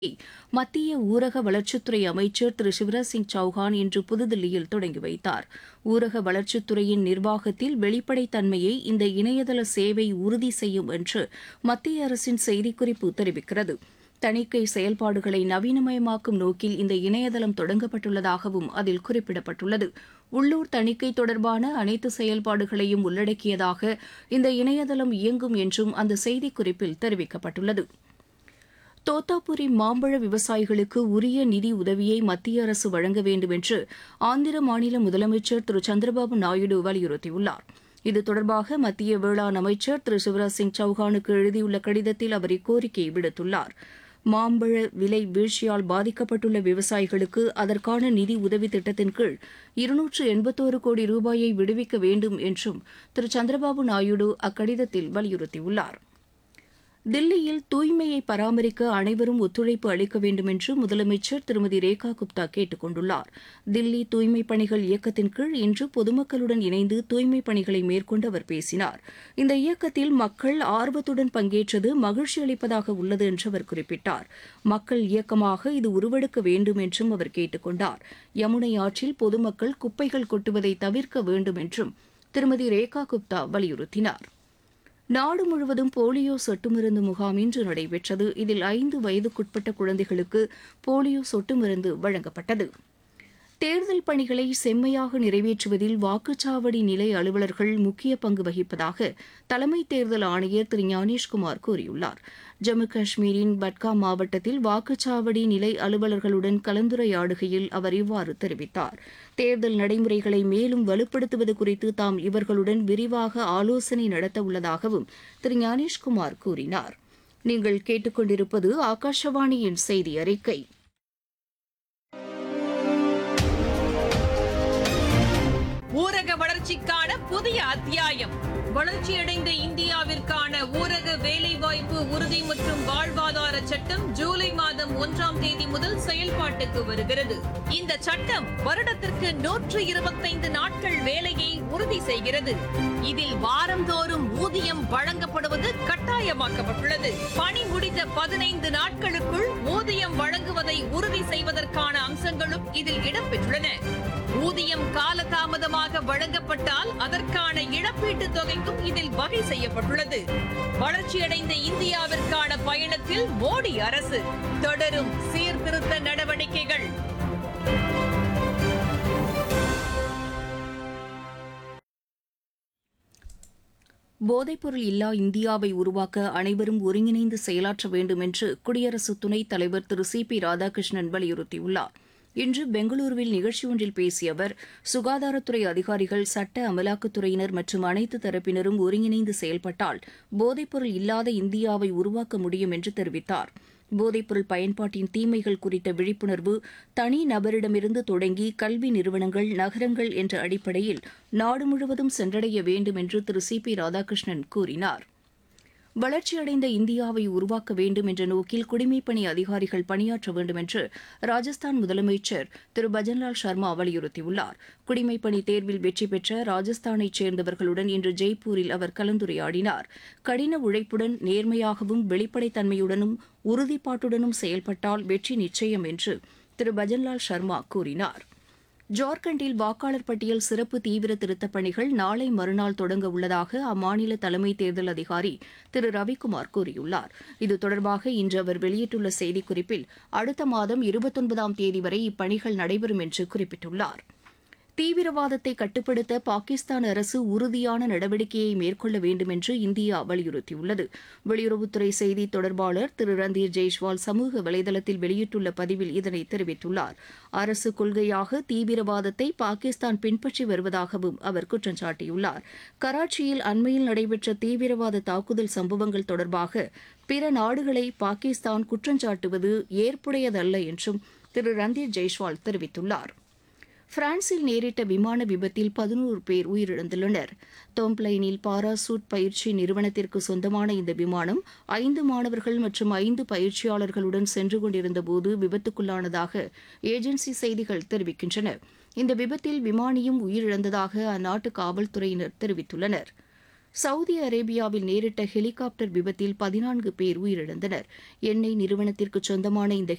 மத்திய ஊரக வளர்ச்சித்துறை அமைச்சர் திரு சிவராஜ் சிங் சௌஹான் இன்று புதுதில்லியில் தொடங்கி வைத்தார் ஊரக வளர்ச்சித்துறையின் நிர்வாகத்தில் வெளிப்படைத்தன்மையை இந்த இணையதள சேவை உறுதி செய்யும் என்று மத்திய அரசின் செய்திக்குறிப்பு தெரிவிக்கிறது தணிக்கை செயல்பாடுகளை நவீனமயமாக்கும் நோக்கில் இந்த இணையதளம் தொடங்கப்பட்டுள்ளதாகவும் அதில் குறிப்பிடப்பட்டுள்ளது உள்ளூர் தணிக்கை தொடர்பான அனைத்து செயல்பாடுகளையும் உள்ளடக்கியதாக இந்த இணையதளம் இயங்கும் என்றும் அந்த செய்திக்குறிப்பில் தெரிவிக்கப்பட்டுள்ளது தோத்தாபுரி மாம்பழ விவசாயிகளுக்கு உரிய நிதி உதவியை மத்திய அரசு வழங்க வேண்டும் என்று ஆந்திர மாநில முதலமைச்சர் திரு சந்திரபாபு நாயுடு வலியுறுத்தியுள்ளார் இது தொடர்பாக மத்திய வேளாண் அமைச்சர் திரு சிவராஜ் சிங் சௌஹானுக்கு எழுதியுள்ள கடிதத்தில் அவர் இக்கோரிக்கையை விடுத்துள்ளார் மாம்பழ விலை வீழ்ச்சியால் பாதிக்கப்பட்டுள்ள விவசாயிகளுக்கு அதற்கான நிதி உதவி திட்டத்தின் கீழ் இருநூற்று எண்பத்தோரு கோடி ரூபாயை விடுவிக்க வேண்டும் என்றும் திரு சந்திரபாபு நாயுடு அக்கடிதத்தில் வலியுறுத்தியுள்ளார் தில்லியில் தூய்மையை பராமரிக்க அனைவரும் ஒத்துழைப்பு அளிக்க வேண்டும் என்று முதலமைச்சர் திருமதி ரேகா குப்தா கேட்டுக் கொண்டுள்ளார் தில்லி தூய்மைப் பணிகள் இயக்கத்தின் கீழ் இன்று பொதுமக்களுடன் இணைந்து தூய்மைப் பணிகளை மேற்கொண்டு அவர் பேசினார் இந்த இயக்கத்தில் மக்கள் ஆர்வத்துடன் பங்கேற்றது மகிழ்ச்சி அளிப்பதாக உள்ளது என்று அவர் குறிப்பிட்டார் மக்கள் இயக்கமாக இது உருவெடுக்க வேண்டும் என்றும் அவர் கேட்டுக் கொண்டார் யமுனை ஆற்றில் பொதுமக்கள் குப்பைகள் கொட்டுவதை தவிர்க்க வேண்டும் என்றும் திருமதி ரேகா குப்தா வலியுறுத்தினார் நாடு முழுவதும் போலியோ சொட்டு மருந்து முகாம் இன்று நடைபெற்றது இதில் ஐந்து வயதுக்குட்பட்ட குழந்தைகளுக்கு போலியோ சொட்டு மருந்து வழங்கப்பட்டது தேர்தல் பணிகளை செம்மையாக நிறைவேற்றுவதில் வாக்குச்சாவடி நிலை அலுவலர்கள் முக்கிய பங்கு வகிப்பதாக தலைமை தேர்தல் ஆணையர் திரு ஞானேஷ்குமார் கூறியுள்ளார் ஜம்மு காஷ்மீரின் பட்காம் மாவட்டத்தில் வாக்குச்சாவடி நிலை அலுவலர்களுடன் கலந்துரையாடுகையில் அவர் இவ்வாறு தெரிவித்தார் தேர்தல் நடைமுறைகளை மேலும் வலுப்படுத்துவது குறித்து தாம் இவர்களுடன் விரிவாக ஆலோசனை நடத்த உள்ளதாகவும் திரு ஞானேஷ்குமார் கூறினார் நீங்கள் கேட்டுக்கொண்டிருப்பது ஆகாஷவாணியின் செய்தி அறிக்கை ஊரக வளர்ச்சிக்கான புதிய அத்தியாயம் வளர்ச்சியடைந்த இந்தியாவிற்கான ஊரக வேலைவாய்ப்பு உறுதி மற்றும் வாழ்வாதார சட்டம் ஜூலை மாதம் ஒன்றாம் தேதி முதல் செயல்பாட்டுக்கு வருகிறது இந்த சட்டம் வருடத்திற்கு நூற்று இருபத்தைந்து நாட்கள் வேலையை உறுதி செய்கிறது இதில் வாரந்தோறும் ஊதியம் வழங்கப்படுவது கட்டாயமாக்கப்பட்டுள்ளது பணி முடிந்த பதினைந்து நாட்களுக்குள் ஊதியம் வழங்குவதை உறுதி செய்வதற்கான அம்சங்களும் இதில் இடம்பெற்றுள்ளன ஊதியம் காலதாமதமாக வழங்கப்பட்டால் அதற்கான இழப்பீட்டுத் தொகைக்கும் இதில் வகை செய்யப்பட்டுள்ளது வளர்ச்சியடைந்த இந்தியாவிற்கான பயணத்தில் மோடி அரசு தொடரும் சீர்திருத்த நடவடிக்கைகள் போதைப்பொருள் இல்லா இந்தியாவை உருவாக்க அனைவரும் ஒருங்கிணைந்து செயலாற்ற வேண்டும் என்று குடியரசு துணைத் தலைவர் திரு சி பி ராதாகிருஷ்ணன் வலியுறுத்தியுள்ளார் இன்று பெங்களூருவில் நிகழ்ச்சி ஒன்றில் பேசிய அவர் சுகாதாரத்துறை அதிகாரிகள் சட்ட அமலாக்கத்துறையினர் மற்றும் அனைத்து தரப்பினரும் ஒருங்கிணைந்து செயல்பட்டால் போதைப்பொருள் இல்லாத இந்தியாவை உருவாக்க முடியும் என்று தெரிவித்தார் போதைப்பொருள் பயன்பாட்டின் தீமைகள் குறித்த விழிப்புணர்வு தனி நபரிடமிருந்து தொடங்கி கல்வி நிறுவனங்கள் நகரங்கள் என்ற அடிப்படையில் நாடு முழுவதும் சென்றடைய வேண்டும் என்று திரு சி பி ராதாகிருஷ்ணன் கூறினார் வளர்ச்சியடைந்த இந்தியாவை உருவாக்க வேண்டும் என்ற நோக்கில் குடிமைப்பணி அதிகாரிகள் பணியாற்ற வேண்டும் என்று ராஜஸ்தான் முதலமைச்சர் திரு பஜன்லால் சர்மா வலியுறுத்தியுள்ளார் குடிமைப்பணி தேர்வில் வெற்றி பெற்ற ராஜஸ்தானைச் சேர்ந்தவர்களுடன் இன்று ஜெய்ப்பூரில் அவர் கலந்துரையாடினார் கடின உழைப்புடன் நேர்மையாகவும் வெளிப்படைத்தன்மையுடனும் உறுதிப்பாட்டுடனும் செயல்பட்டால் வெற்றி நிச்சயம் என்று திரு பஜன்லால் சர்மா கூறினார் ஜார்க்கண்டில் வாக்காளர் பட்டியல் சிறப்பு தீவிர திருத்தப் பணிகள் நாளை மறுநாள் தொடங்க உள்ளதாக அம்மாநில தலைமை தேர்தல் அதிகாரி திரு ரவிக்குமார் கூறியுள்ளார் இது தொடர்பாக இன்று அவர் வெளியிட்டுள்ள செய்திக்குறிப்பில் அடுத்த மாதம் இருபத்தொன்பதாம் தேதி வரை இப்பணிகள் நடைபெறும் என்று குறிப்பிட்டுள்ளார் தீவிரவாதத்தை கட்டுப்படுத்த பாகிஸ்தான் அரசு உறுதியான நடவடிக்கையை மேற்கொள்ள வேண்டும் என்று இந்தியா வலியுறுத்தியுள்ளது வெளியுறவுத்துறை செய்தி தொடர்பாளர் திரு ரந்தீர் ஜெய்ஷ்வால் சமூக வலைதளத்தில் வெளியிட்டுள்ள பதிவில் இதனை தெரிவித்துள்ளார் அரசு கொள்கையாக தீவிரவாதத்தை பாகிஸ்தான் பின்பற்றி வருவதாகவும் அவர் குற்றம் சாட்டியுள்ளார் கராச்சியில் அண்மையில் நடைபெற்ற தீவிரவாத தாக்குதல் சம்பவங்கள் தொடர்பாக பிற நாடுகளை பாகிஸ்தான் குற்றஞ்சாட்டுவது ஏற்புடையதல்ல என்றும் திரு ரந்தீர் ஜெய்ஷ்வால் தெரிவித்துள்ளார் பிரான்சில் நேரிட்ட விமான விபத்தில் பதினோரு பேர் உயிரிழந்துள்ளனர் டோம்ப்ளைனில் பாராசூட் பயிற்சி நிறுவனத்திற்கு சொந்தமான இந்த விமானம் ஐந்து மாணவர்கள் மற்றும் ஐந்து பயிற்சியாளர்களுடன் சென்று கொண்டிருந்தபோது விபத்துக்குள்ளானதாக ஏஜென்சி செய்திகள் தெரிவிக்கின்றன இந்த விபத்தில் விமானியும் உயிரிழந்ததாக அந்நாட்டு காவல்துறையினர் தெரிவித்துள்ளனர் சவுதி அரேபியாவில் நேரிட்ட ஹெலிகாப்டர் விபத்தில் பதினான்கு பேர் உயிரிழந்தனர் எண்ணெய் நிறுவனத்திற்கு சொந்தமான இந்த